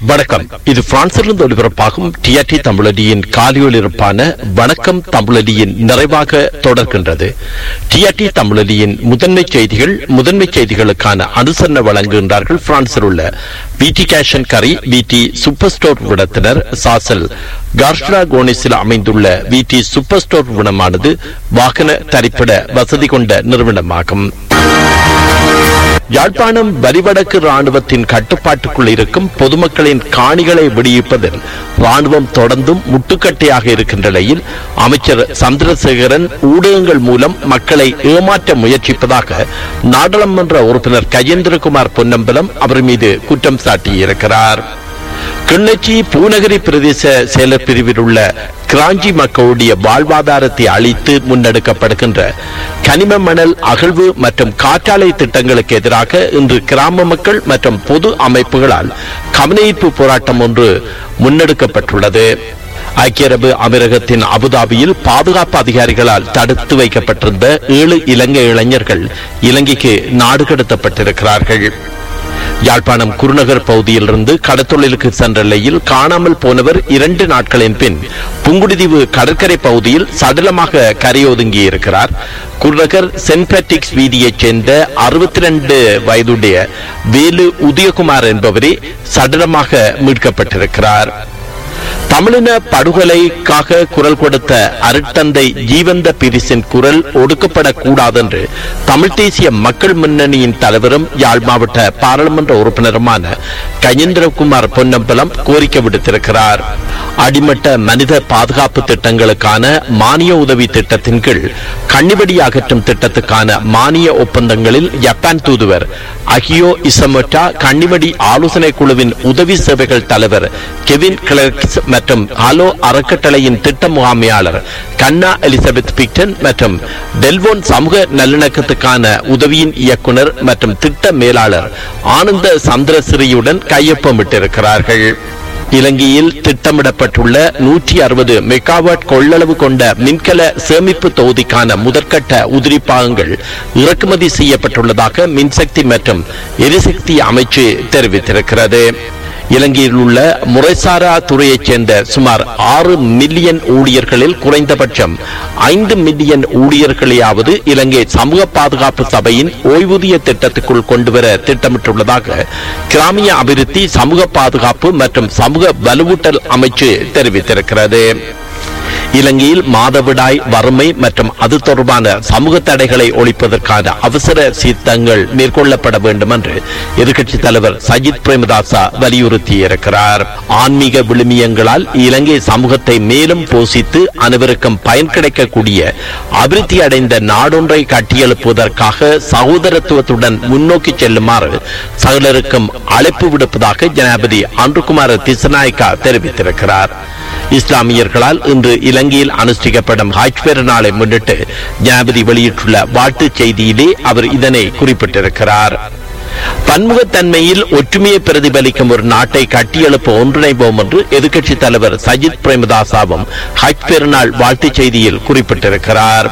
வணக்கம் இது பிரான்சிலிருந்து ஒலிபரப்பாகும் டிஆர்டி தமிழடியின் காலியொலிருப்பான வணக்கம் தமிழடியின் நிறைவாக தொடர்கின்றது டிஆர்டி தமிழடியின் முதன்மை செய்திகள் முதன்மை செய்திகளுக்கான அனுசரணை வழங்குகின்றார்கள் பிரான்சில் உள்ள விடி கேஷன் கரி விடி சூப்பர் ஸ்டோர் விடத்தினர் சாசல் கார்ஷ்லா கோனிஸில் அமைந்துள்ள விடி சூப்பர் ஸ்டோர் விடமானது வாகன தரிப்பிட வசதி கொண்ட நிறுவனமாகும் யாழ்ப்பாணம் வரிவடக்கு ராணுவத்தின் கட்டுப்பாட்டுக்குள் இருக்கும் பொதுமக்களின் காணிகளை விடுவிப்பதில் ராணுவம் தொடர்ந்தும் முட்டுக்கட்டையாக இருக்கின்ற நிலையில் அமைச்சர் சந்திரசேகரன் ஊடகங்கள் மூலம் மக்களை ஏமாற்ற முயற்சிப்பதாக நாடாளுமன்ற உறுப்பினர் கஜேந்திரகுமார் பொன்னம்பலம் அவர் மீது குற்றம் சாட்டியிருக்கிறார் கிண்ணச்சி பூநகரி பிரதேச செயலர் பிரிவில் உள்ள கிராஞ்சி மக்களுடைய வாழ்வாதாரத்தை அழித்து முன்னெடுக்கப்படுகின்ற கனிம மணல் அகழ்வு மற்றும் காற்றாலை திட்டங்களுக்கு எதிராக இன்று கிராம மக்கள் மற்றும் பொது அமைப்புகளால் கவனஈர்ப்பு போராட்டம் ஒன்று முன்னெடுக்கப்பட்டுள்ளது ஐக்கிய அரபு அமீரகத்தின் அபுதாபியில் பாதுகாப்பு அதிகாரிகளால் தடுத்து வைக்கப்பட்டிருந்த ஏழு இலங்கை இளைஞர்கள் இலங்கைக்கு நாடு கடத்தப்பட்டிருக்கிறார்கள் யாழ்ப்பாணம் குருநகர் பகுதியிலிருந்து கடத்தொழிலுக்கு சென்ற நிலையில் காணாமல் போனவர் இரண்டு நாட்களின் பின் புங்குடுதீவு கடற்கரை பகுதியில் சடலமாக கரையொதுங்கி இருக்கிறார் குருநகர் சென்ட் பேட்ரிக்ஸ் வீதியைச் சேர்ந்த அறுபத்தி ரெண்டு வயதுடைய வேலு உதயகுமார் என்பவரே சடலமாக மீட்கப்பட்டிருக்கிறார் தமிழின படுகொலைக்காக குரல் கொடுத்த அருட்தந்தை ஜீவந்த பிரிசின் குரல் ஒடுக்கப்படக்கூடாது என்று தமிழ் தேசிய மக்கள் முன்னணியின் தலைவரும் யாழ் மாவட்ட பாராளுமன்ற உறுப்பினருமான கஜேந்திரகுமார் பொன்னம்பலம் கோரிக்கை விடுத்திருக்கிறார் அடிமட்ட மனித பாதுகாப்பு திட்டங்களுக்கான மானிய உதவி திட்டத்தின் கீழ் கண்ணிவெடி அகற்றும் திட்டத்துக்கான மானிய ஒப்பந்தங்களில் ஜப்பான் தூதுவர் அகியோ இசமொட்டா கண்ணிவெடி ஆலோசனை குழுவின் உதவி சேவைகள் தலைவர் கெவின் கிளர்க்ஸ் மற்றும் ஹலோ அறக்கட்டளையின் திட்ட முகாமையாளர் கன்னா எலிசபெத் பிக்டன் மற்றும் டெல்வோன் சமூக நல்லிணக்கத்துக்கான உதவியின் இயக்குனர் மற்றும் திட்ட மேலாளர் ஆனந்த சந்திரசிறியுடன் கையொப்பமிட்டிருக்கிறார்கள் இலங்கையில் திட்டமிடப்பட்டுள்ள நூற்றி அறுபது மெகாவாட் கொள்ளளவு கொண்ட மின்கல சேமிப்பு தொகுதிக்கான முதற்கட்ட உதிரி பாகங்கள் இறக்குமதி செய்யப்பட்டுள்ளதாக மின்சக்தி மற்றும் எரிசக்தி அமைச்சு தெரிவித்திருக்கிறது இலங்கையில் உள்ள முறைசாரா துறையைச் சேர்ந்த சுமார் ஆறு மில்லியன் ஊழியர்களில் குறைந்தபட்சம் ஐந்து மில்லியன் ஊழியர்களையாவது இலங்கை சமூக பாதுகாப்பு சபையின் ஓய்வூதிய திட்டத்துக்குள் கொண்டுவர திட்டமிட்டுள்ளதாக கிராமிய அபிவிருத்தி சமூக பாதுகாப்பு மற்றும் சமூக வலுவூட்டல் அமைச்சு தெரிவித்திருக்கிறது இலங்கையில் மாதவிடாய் வறுமை மற்றும் அது தொடர்பான சமூக தடைகளை ஒழிப்பதற்கான அவசர சீர்த்தங்கள் மேற்கொள்ளப்பட வேண்டும் என்று எதிர்க்கட்சித் தலைவர் சஜித் பிரேமதாசா வலியுறுத்தியிருக்கிறார் ஆன்மீக விழுமியங்களால் இலங்கை சமூகத்தை மேலும் போஷித்து அனைவருக்கும் பயன் கிடைக்கக்கூடிய அபிவிருத்தி அடைந்த நாடொன்றை கட்டியெழுப்புவதற்காக சகோதரத்துவத்துடன் முன்னோக்கி செல்லுமாறு சகலருக்கும் அழைப்பு விடுப்பதாக ஜனாபதி அன்றுகுமார் திசநாயக்கா தெரிவித்திருக்கிறார் இஸ்லாமியர்களால் இன்று இலங்கையில் அனுஷ்டிக்கப்படும் ஹஜ் பெருநாளை முன்னிட்டு ஜனாபதி வெளியிட்டுள்ள வாழ்த்துச் செய்தியிலே அவர் இதனை குறிப்பிட்டிருக்கிறார் பன்முகத்தன்மையில் ஒற்றுமையை பிரதிபலிக்கும் ஒரு நாட்டை கட்டியெழுப்ப ஒன்றிணைவோம் என்று எதிர்க்கட்சித் தலைவர் சஜித் பிரேமதாசாவும் ஹஜ் பெருநாள் வாழ்த்துச் செய்தியில் குறிப்பிட்டிருக்கிறார்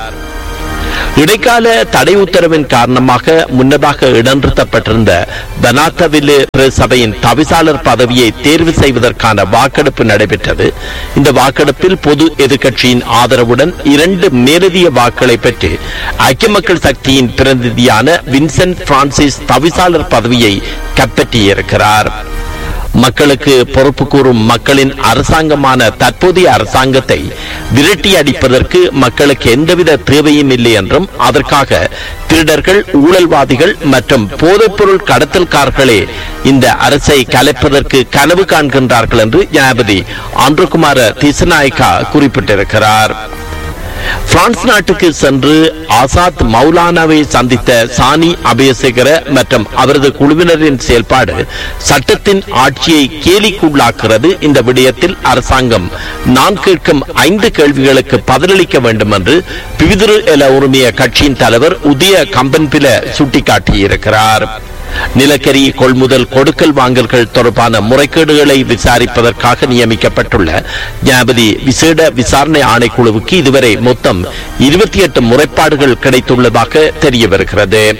இடைக்கால தடை உத்தரவின் காரணமாக முன்னதாக இடநிறுத்தப்பட்டிருந்த பனாத்தவில்லு சபையின் தவிசாளர் பதவியை தேர்வு செய்வதற்கான வாக்கெடுப்பு நடைபெற்றது இந்த வாக்கெடுப்பில் பொது எதிர்க்கட்சியின் ஆதரவுடன் இரண்டு மேலதிக வாக்குகளை பெற்று ஐக்கிய மக்கள் சக்தியின் பிரதிநிதியான வின்சென்ட் பிரான்சிஸ் தவிசாளர் பதவியை கைப்பற்றியிருக்கிறார் மக்களுக்கு பொறுப்பு கூறும் மக்களின் அரசாங்கமான தற்போதைய அரசாங்கத்தை விரட்டி அடிப்பதற்கு மக்களுக்கு எந்தவித தேவையும் இல்லை என்றும் அதற்காக திருடர்கள் ஊழல்வாதிகள் மற்றும் போதைப்பொருள் கடத்தல்காரர்களே இந்த அரசை கலைப்பதற்கு கனவு காண்கின்றார்கள் என்று ஜனாபதி அன்றுகுமார திசநாயக்கா குறிப்பிட்டிருக்கிறார் பிரான்ஸ் நாட்டுக்கு சென்று ஆசாத் மௌலானாவை சந்தித்த சானி அபயசேகர மற்றும் அவரது குழுவினரின் செயல்பாடு சட்டத்தின் ஆட்சியை கேலிக்குள்ளாக்குகிறது இந்த விடயத்தில் அரசாங்கம் நான் கேட்கும் ஐந்து கேள்விகளுக்கு பதிலளிக்க வேண்டும் என்று பிவிதிரு எல உரிமைய கட்சியின் தலைவர் உதய கம்பன்பில சுட்டிக்காட்டியிருக்கிறார் நிலக்கரி கொள்முதல் கொடுக்கல் வாங்கல்கள் தொடர்பான முறைகேடுகளை விசாரிப்பதற்காக நியமிக்கப்பட்டுள்ள ஜனாபதி விசேட விசாரணை ஆணைக்குழுவுக்கு இதுவரை மொத்தம் இருபத்தி எட்டு முறைப்பாடுகள் கிடைத்துள்ளதாக தெரிய வருகிறது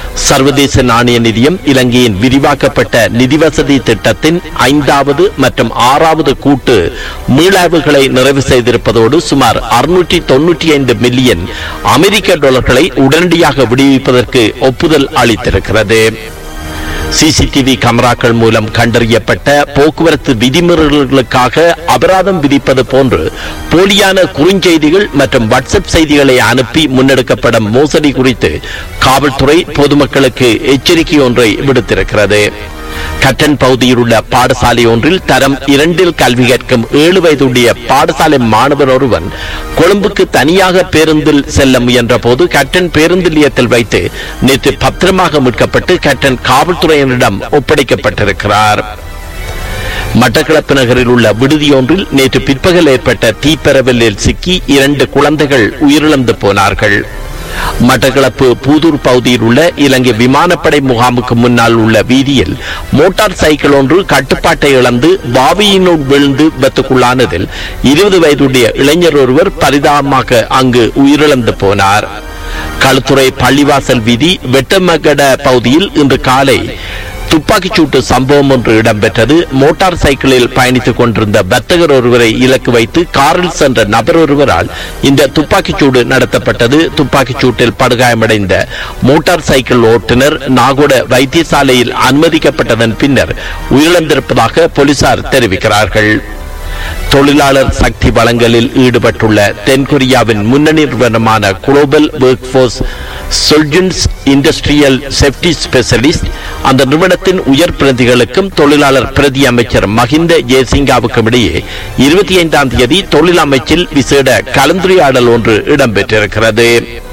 சர்வதேச நாணய நிதியம் இலங்கையின் விரிவாக்கப்பட்ட நிதி வசதி திட்டத்தின் ஐந்தாவது மற்றும் ஆறாவது கூட்டு மீளாய்வுகளை நிறைவு செய்திருப்பதோடு சுமார் அறுநூற்றி தொன்னூற்றி ஐந்து மில்லியன் அமெரிக்க டாலர்களை உடனடியாக விடுவிப்பதற்கு ஒப்புதல் அளித்திருக்கிறது சிசிடிவி கேமராக்கள் மூலம் கண்டறியப்பட்ட போக்குவரத்து விதிமுறைகளுக்காக அபராதம் விதிப்பது போன்று போலியான குறுஞ்செய்திகள் மற்றும் வாட்ஸ்அப் செய்திகளை அனுப்பி முன்னெடுக்கப்படும் மோசடி குறித்து காவல்துறை பொதுமக்களுக்கு எச்சரிக்கை ஒன்றை விடுத்திருக்கிறது கட்டன் பகுதியில் உள்ள பாடசாலை ஒன்றில் தரம் இரண்டில் கல்வி கற்கும் ஏழு வயதுடைய பாடசாலை மாணவர் ஒருவன் கொழும்புக்கு தனியாக பேருந்தில் செல்ல முயன்ற போது கட்டன் பேருந்து நிலையத்தில் வைத்து நேற்று பத்திரமாக மீட்கப்பட்டு கட்டன் காவல்துறையினரிடம் ஒப்படைக்கப்பட்டிருக்கிறார் மட்டக்களப்பு நகரில் உள்ள விடுதியொன்றில் நேற்று பிற்பகல் ஏற்பட்ட தீப்பரவலில் சிக்கி இரண்டு குழந்தைகள் உயிரிழந்து போனார்கள் மட்டக்களப்பு பூதூர் பகுதியில் உள்ள இலங்கை விமானப்படை முகாமுக்கு முன்னால் உள்ள வீதியில் மோட்டார் சைக்கிள் ஒன்று கட்டுப்பாட்டை இழந்து பாவியினுள் விழுந்து விபத்துக்குள்ளானதில் இருபது வயதுடைய இளைஞர் ஒருவர் பரிதாபமாக அங்கு உயிரிழந்து போனார் களுத்துறை பள்ளிவாசல் வீதி வெட்டமகட பகுதியில் இன்று காலை துப்பாக்கிச் சூட்டு சம்பவம் ஒன்று இடம்பெற்றது மோட்டார் சைக்கிளில் பயணித்துக் கொண்டிருந்த வர்த்தகர் ஒருவரை இலக்கு வைத்து காரில் சென்ற நபர் ஒருவரால் இந்த துப்பாக்கிச் சூடு நடத்தப்பட்டது துப்பாக்கிச் சூட்டில் படுகாயமடைந்த மோட்டார் சைக்கிள் ஓட்டுநர் நாகோட வைத்தியசாலையில் அனுமதிக்கப்பட்டதன் பின்னர் உயிரிழந்திருப்பதாக போலீசார் தெரிவிக்கிறார்கள் தொழிலாளர் சக்தி வளங்களில் ஈடுபட்டுள்ள தென்கொரியாவின் முன்னணி நிறுவனமான global workforce solutions industrial safety specialist அந்த நிறுவனத்தின் உயர் பிரதிகளுக்கும் தொழிலாளர் பிரதி அமைச்சர் மஹிந்த ஜெயசிங்காவுக்கும் இடையே இருபத்தி ஐந்தாம் தேதி தொழில் அமைச்சில் விசேட கலந்துரையாடல் ஒன்று இடம்பெற்றிருக்கிறது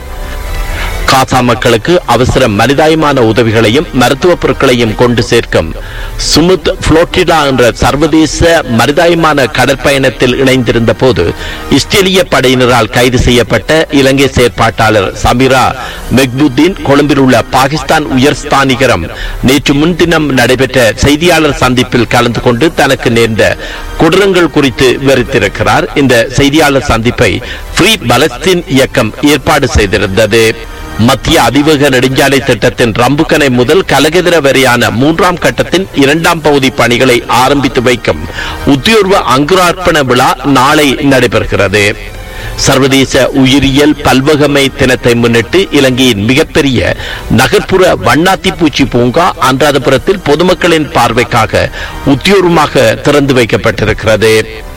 காசா மக்களுக்கு அவசர மனிதாயமான உதவிகளையும் மருத்துவ பொருட்களையும் கொண்டு சேர்க்கும் சுமுத் புளோட்டிடா என்ற சர்வதேச மனிதாயமான கடற்பயணத்தில் இணைந்திருந்த போது இஸ்ரேலிய படையினரால் கைது செய்யப்பட்ட இலங்கை செயற்பாட்டாளர் சமீரா மெக்புத்தீன் கொழும்பில் உள்ள பாகிஸ்தான் உயர்ஸ்தானிகரம் நேற்று முன்தினம் நடைபெற்ற செய்தியாளர் சந்திப்பில் கலந்து கொண்டு தனக்கு நேர்ந்த கொடூரங்கள் குறித்து விவரித்திருக்கிறார் இந்த செய்தியாளர் சந்திப்பை ஃப்ரீ பலஸ்தீன் இயக்கம் ஏற்பாடு செய்திருந்தது மத்திய அதிவேக நெடுஞ்சாலை திட்டத்தின் ரம்புக்கனை முதல் கலகெதிர வரையான மூன்றாம் கட்டத்தின் இரண்டாம் பகுதி பணிகளை ஆரம்பித்து வைக்கும் உத்தியோர்வ அங்குரார்ப்பண விழா நாளை நடைபெறுகிறது சர்வதேச உயிரியல் பல்வகமை தினத்தை முன்னிட்டு இலங்கையின் மிகப்பெரிய நகர்ப்புற வண்ணாத்தி பூச்சி பூங்கா அன்றாதபுரத்தில் பொதுமக்களின் பார்வைக்காக உத்தியோகமாக திறந்து வைக்கப்பட்டிருக்கிறது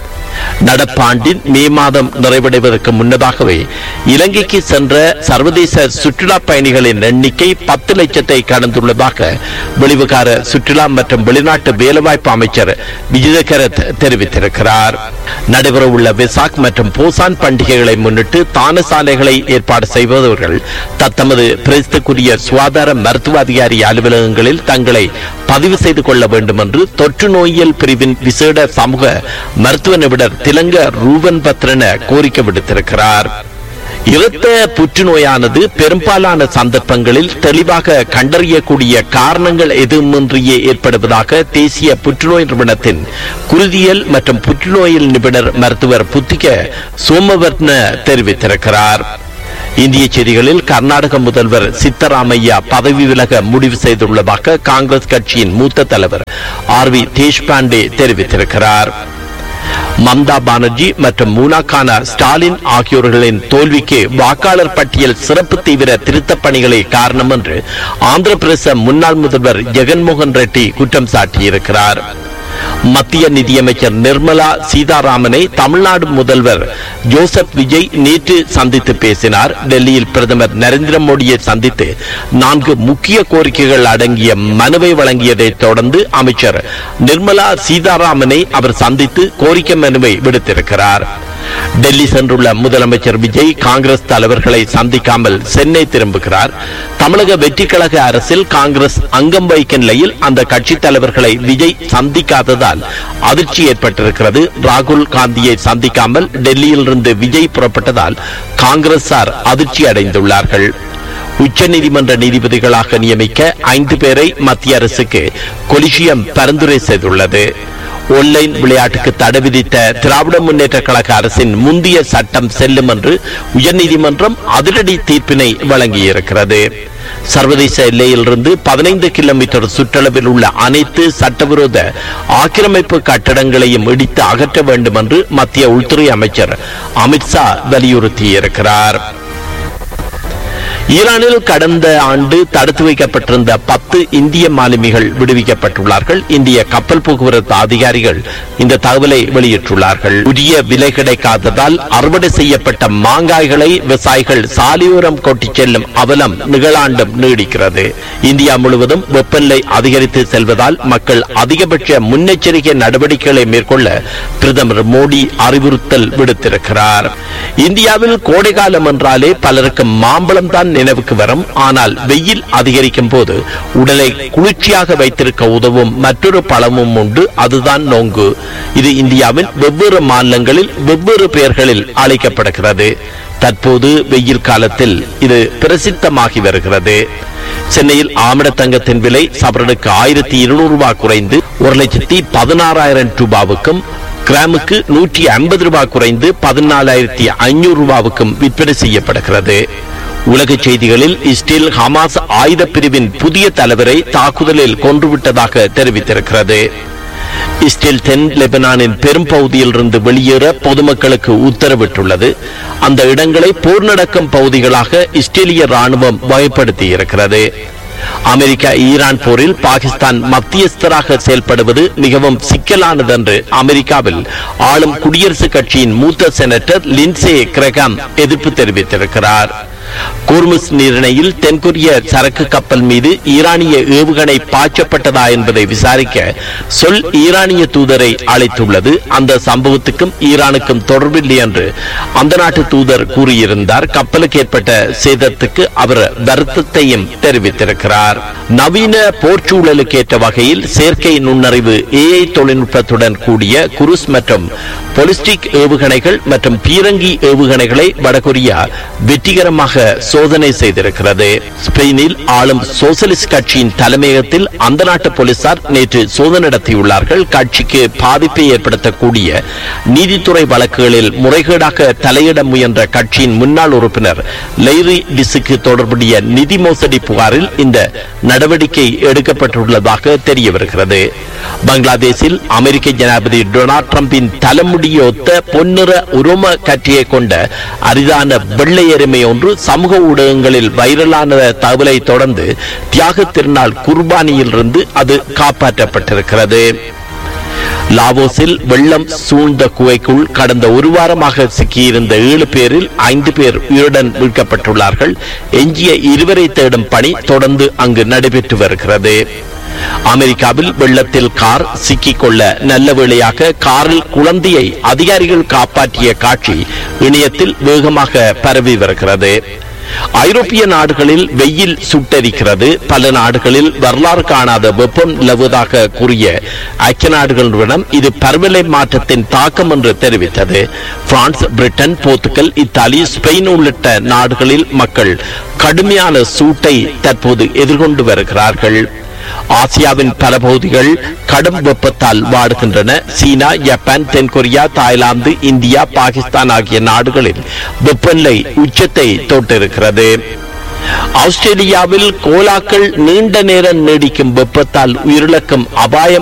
நடப்பாண்டின் மே மாதம் நிறைவடைவதற்கு முன்னதாகவே இலங்கைக்கு சென்ற சர்வதேச சுற்றுலா பயணிகளின் எண்ணிக்கை பத்து லட்சத்தை கடந்துள்ளதாக வெளிவிகார சுற்றுலா மற்றும் வெளிநாட்டு வேலைவாய்ப்பு அமைச்சர் விஜயகரத் தெரிவித்திருக்கிறார் நடைபெறவுள்ள வெசாக் மற்றும் போசான் பண்டிகைகளை முன்னிட்டு தான சாலைகளை ஏற்பாடு செய்பவர்கள் தத்தமது பிரசித்துக்குரிய சுகாதார மருத்துவ அதிகாரி அலுவலகங்களில் தங்களை பதிவு செய்து கொள்ள வேண்டும் என்று தொற்று நோயியல் பிரிவின் விசேட சமூக மருத்துவ நிபுணர் திலங்க ரூபன் பத்ரன கோரிக்கை விடுத்திருக்கிறார் இரத்த புற்றுநோயானது பெரும்பாலான சந்தர்ப்பங்களில் தெளிவாக கண்டறியக்கூடிய காரணங்கள் எதுவுமின்றியே ஏற்படுவதாக தேசிய புற்றுநோய் நிறுவனத்தின் குருதியல் மற்றும் புற்றுநோயில் நிபுணர் மருத்துவர் புத்திக சோமவர்ண தெரிவித்திருக்கிறார் இந்திய செய்திகளில் கர்நாடக முதல்வர் சித்தராமையா பதவி விலக முடிவு செய்துள்ளதாக காங்கிரஸ் கட்சியின் மூத்த தலைவர் ஆர் வி தேஷ்பாண்டே தெரிவித்திருக்கிறார் மம்தா பானர்ஜி மற்றும் மூனாக்கான ஸ்டாலின் ஆகியோர்களின் தோல்விக்கு வாக்காளர் பட்டியல் சிறப்பு தீவிர திருத்தப் பணிகளே காரணம் என்று ஆந்திர பிரதேச முன்னாள் முதல்வர் ஜெகன்மோகன் ரெட்டி குற்றம் சாட்டியிருக்கிறார் மத்திய நிதியமைச்சர் நிர்மலா சீதாராமனை தமிழ்நாடு முதல்வர் ஜோசப் விஜய் நேற்று சந்தித்து பேசினார் டெல்லியில் பிரதமர் நரேந்திர மோடியை சந்தித்து நான்கு முக்கிய கோரிக்கைகள் அடங்கிய மனுவை வழங்கியதைத் தொடர்ந்து அமைச்சர் நிர்மலா சீதாராமனை அவர் சந்தித்து கோரிக்கை மனுவை விடுத்திருக்கிறார் டெல்லி சென்றுள்ள முதலமைச்சர் விஜய் காங்கிரஸ் தலைவர்களை சந்திக்காமல் சென்னை திரும்புகிறார் தமிழக வெற்றி கழக அரசில் காங்கிரஸ் அங்கம் வகிக்கும் நிலையில் அந்த கட்சி தலைவர்களை விஜய் சந்திக்காததால் அதிர்ச்சி ஏற்பட்டிருக்கிறது ராகுல் காந்தியை சந்திக்காமல் டெல்லியிலிருந்து விஜய் புறப்பட்டதால் காங்கிரசார் அதிர்ச்சி அடைந்துள்ளார்கள் உச்சநீதிமன்ற நீதிபதிகளாக நியமிக்க ஐந்து பேரை மத்திய அரசுக்கு கொலிஷியம் பரிந்துரை செய்துள்ளது ஆன்லைன் விளையாட்டுக்கு தடை விதித்த திராவிட முன்னேற்ற கழக அரசின் முந்திய சட்டம் செல்லும் என்று உயர்நீதிமன்றம் அதிரடி தீர்ப்பினை வழங்கியிருக்கிறது சர்வதேச எல்லையிலிருந்து பதினைந்து கிலோமீட்டர் சுற்றளவில் உள்ள அனைத்து சட்டவிரோத ஆக்கிரமிப்பு கட்டடங்களையும் இடித்து அகற்ற வேண்டும் என்று மத்திய உள்துறை அமைச்சர் அமித்ஷா வலியுறுத்தியிருக்கிறார் ஈரானில் கடந்த ஆண்டு தடுத்து வைக்கப்பட்டிருந்த பத்து இந்திய மாலுமிகள் விடுவிக்கப்பட்டுள்ளார்கள் இந்திய கப்பல் போக்குவரத்து அதிகாரிகள் இந்த தகவலை வெளியிட்டுள்ளார்கள் உரிய விலை கிடைக்காததால் அறுவடை செய்யப்பட்ட மாங்காய்களை விவசாயிகள் சாலையோரம் கொட்டிச் செல்லும் அவலம் நிகழாண்டும் நீடிக்கிறது இந்தியா முழுவதும் வெப்பநிலை அதிகரித்து செல்வதால் மக்கள் அதிகபட்ச முன்னெச்சரிக்கை நடவடிக்கைகளை மேற்கொள்ள பிரதமர் மோடி அறிவுறுத்தல் விடுத்திருக்கிறார் இந்தியாவில் கோடைகாலம் என்றாலே பலருக்கு மாம்பழம் தான் நினைவுக்கு வரும் ஆனால் வெயில் அதிகரிக்கும் போது உடலை குளிர்ச்சியாக வைத்திருக்க உதவும் மற்றொரு பழமும் உண்டு அதுதான் நோங்கு இது இந்தியாவின் வெவ்வேறு மாநிலங்களில் வெவ்வேறு பெயர்களில் அழைக்கப்படுகிறது தற்போது வெயில் காலத்தில் இது பிரசித்தமாகி வருகிறது சென்னையில் ஆமிடத்தங்கத்தின் விலை சவரனுக்கு ஆயிரத்தி இருநூறு ரூபாய் குறைந்து ஒரு லட்சத்தி பதினாறாயிரம் ரூபாவுக்கும் கிராமுக்கு நூற்றி ஐம்பது ரூபாய் குறைந்து பதினாலாயிரத்தி ஐநூறு ரூபாவுக்கும் விற்பனை செய்யப்படுகிறது உலக செய்திகளில் இஸ்ரேல் ஹமாஸ் ஆயுத பிரிவின் புதிய தலைவரை தாக்குதலில் கொன்றுவிட்டதாக தெரிவித்திருக்கிறது இஸ்ரேல் தென் லெபனானின் பெரும் பகுதியில் இருந்து வெளியேற பொதுமக்களுக்கு உத்தரவிட்டுள்ளது அந்த இடங்களை போர் நடக்கும் பகுதிகளாக இஸ்ரேலிய ராணுவம் வகைப்படுத்தி இருக்கிறது அமெரிக்கா ஈரான் போரில் பாகிஸ்தான் மத்தியஸ்தராக செயல்படுவது மிகவும் சிக்கலானது என்று அமெரிக்காவில் ஆளும் குடியரசுக் கட்சியின் மூத்த செனட்டர் லின்சே கிரகாம் எதிர்ப்பு தெரிவித்திருக்கிறார் கூர்முஸ் நீரிணையில் தென்கொரிய சரக்கு கப்பல் மீது ஈரானிய ஏவுகணை பாய்ச்சப்பட்டதா என்பதை விசாரிக்க சொல் ஈரானிய தூதரை அழைத்துள்ளது அந்த சம்பவத்துக்கும் ஈரானுக்கும் தொடர்பில்லை என்று அந்த நாட்டு தூதர் கூறியிருந்தார் கப்பலுக்கு ஏற்பட்ட சேதத்துக்கு அவர் வருத்தத்தையும் தெரிவித்திருக்கிறார் நவீன போர்ச்சூழலுக்கு ஏற்ற வகையில் செயற்கை நுண்ணறிவு ஏஐ தொழில்நுட்பத்துடன் கூடிய குருஸ் மற்றும் பொலிஸ்டிக் ஏவுகணைகள் மற்றும் பீரங்கி ஏவுகணைகளை வடகொரியா வெற்றிகரமாக சோதனை செய்திருக்கிறது ஸ்பெயினில் ஆளும் சோசலிஸ்ட் கட்சியின் தலைமையகத்தில் அந்த நாட்டு போலீசார் நேற்று சோதனை நடத்தியுள்ளார்கள் கட்சிக்கு பாதிப்பை ஏற்படுத்தக்கூடிய நீதித்துறை வழக்குகளில் முறைகேடாக தலையிட முயன்ற கட்சியின் முன்னாள் உறுப்பினர் லைரி டிசுக்கு தொடர்புடைய நிதி மோசடி புகாரில் இந்த நடவடிக்கை எடுக்கப்பட்டுள்ளதாக தெரிய வருகிறது பங்களாதேஷில் அமெரிக்க ஜனாதிபதி டொனால்ட் டிரம்பின் தலைமுடியொத்த பொன்னிற உரும கற்றியை கொண்ட அரிதான வெள்ளை எருமை ஒன்று சமூக ஊடகங்களில் வைரலான தகவலை தொடர்ந்து தியாக திருநாள் குர்பானியிலிருந்து அது காப்பாற்றப்பட்டிருக்கிறது லாவோஸில் வெள்ளம் சூழ்ந்த குகைக்குள் கடந்த ஒரு வாரமாக சிக்கியிருந்த ஏழு பேரில் ஐந்து பேர் உயிருடன் மீட்கப்பட்டுள்ளார்கள் எஞ்சிய இருவரை தேடும் பணி தொடர்ந்து அங்கு நடைபெற்று வருகிறது அமெரிக்காவில் வெள்ளத்தில் கார் சிக்கிக்கொள்ள நல்ல வேளையாக காரில் குழந்தையை அதிகாரிகள் காப்பாற்றிய காட்சி இணையத்தில் வேகமாக பரவி வருகிறது ஐரோப்பிய நாடுகளில் வெயில் சுட்டரிக்கிறது பல நாடுகளில் வரலாறு காணாத வெப்பம் நிலவுவதாக கூறிய ஐக்கிய நாடுகள் நிறுவனம் இது பருவநிலை மாற்றத்தின் தாக்கம் என்று தெரிவித்தது பிரான்ஸ் பிரிட்டன் போர்த்துகல் இத்தாலி ஸ்பெயின் உள்ளிட்ட நாடுகளில் மக்கள் கடுமையான சூட்டை தற்போது எதிர்கொண்டு வருகிறார்கள் ஆசியாவின் பல பகுதிகள் கடும் வெப்பத்தால் வாடுகின்றன சீனா ஜப்பான் தென்கொரியா தாய்லாந்து இந்தியா பாகிஸ்தான் ஆகிய நாடுகளில் வெப்பநிலை உச்சத்தை தொட்டிருக்கிறது ஆஸ்திரேலியாவில் கோலாக்கள் நீண்ட நேரம் நீடிக்கும் வெப்பத்தால் உயிரிழக்கும் அபாயம்